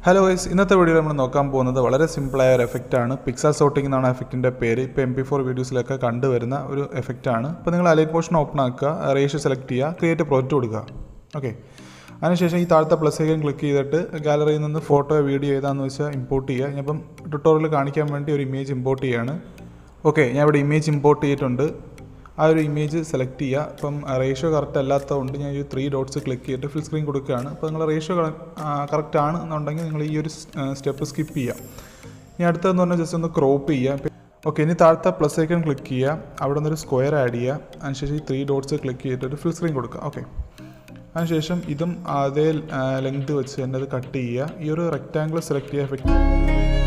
hello guys ഇന്നത്തെ വീഡിയോയിൽ നമ്മൾ നോക്കാൻ പോകുന്നത് വളരെ സിമ്പിളായ ഒരു എഫക്റ്റാണ് പിക്സൽ സോർട്ടിംഗ് എന്നാണ് എഫക്റ്റിൻ്റെ പേര് ഇപ്പോൾ എം പി ഫോർ വീഡിയോസിലൊക്കെ കണ്ടുവരുന്ന ഒരു എഫക്റ്റാണ് ഇപ്പോൾ നിങ്ങൾ അലൈറ്റ് പോർഷൻ ഓപ്പൺ ആക്കുക റേഷ്യോ സെലക്ട് ചെയ്യുക ക്രിയേറ്റ് പ്രോജക്റ്റ് കൊടുക്കുക ഓക്കെ അതിനുശേഷം ഈ താഴത്തെ പ്ലസ് ഐക്കൺ ക്ലിക്ക് ചെയ്തിട്ട് ഗാലറിയിൽ നിന്ന് ഫോട്ടോ വീഡിയോ ഏതാണെന്ന് വെച്ചാൽ ഇമ്പോർട്ട് ചെയ്യുക ഞാൻ ഇപ്പം ട്യൂട്ടോറിയൽ കാണിക്കാൻ വേണ്ടി ഒരു ഇമേജ് ഇമ്പോർട്ട് ചെയ്യാണ് ഓക്കെ ഞാൻ ഇവിടെ ഇമേജ് ഇമ്പോർട്ട് ചെയ്തിട്ടുണ്ട് ആ ഒരു ഇമേജ് സെലക്ട് ചെയ്യുക അപ്പം റേഷ്യോ കറക്റ്റ് അല്ലാത്തതുകൊണ്ട് ഞാൻ ഈ ത്രീ ഡോട്ട്സ് ക്ലിക്ക് ചെയ്തിട്ട് ഫുൾ സ്ക്രീൻ കൊടുക്കുകയാണ് അപ്പോൾ നിങ്ങൾ റേഷ്യോ കറക്റ്റ് ആണ് എന്നുണ്ടെങ്കിൽ നിങ്ങൾ ഈ ഒരു സ്റ്റെപ്പ് സ്കിപ്പ് ചെയ്യുക ഇനി അടുത്തതെന്ന് പറഞ്ഞാൽ ജസ്റ്റ് ഒന്ന് ക്രോപ്പ് ചെയ്യുക ഓക്കെ ഇനി താഴത്തെ പ്ലസ് ഐക്കൺ ക്ലിക്ക് ചെയ്യുക അവിടെ നിന്നൊരു സ്ക്വയർ ആഡ് ചെയ്യുക അതിനുശേഷം ഈ ത്രീ ഡോട്ട്സ് ക്ലിക്ക് ചെയ്തിട്ട് ഒരു ഫുൾ സ്ക്രീൻ കൊടുക്കുക ഓക്കെ അതിനുശേഷം ഇതും അതേ ലെങ്ത് വെച്ച് തന്നെ അത് കട്ട് ചെയ്യുക ഈ ഒരു റെക്റ്റാങ്കിൾ സെലക്ട് ചെയ്യുക എഫക്റ്റ്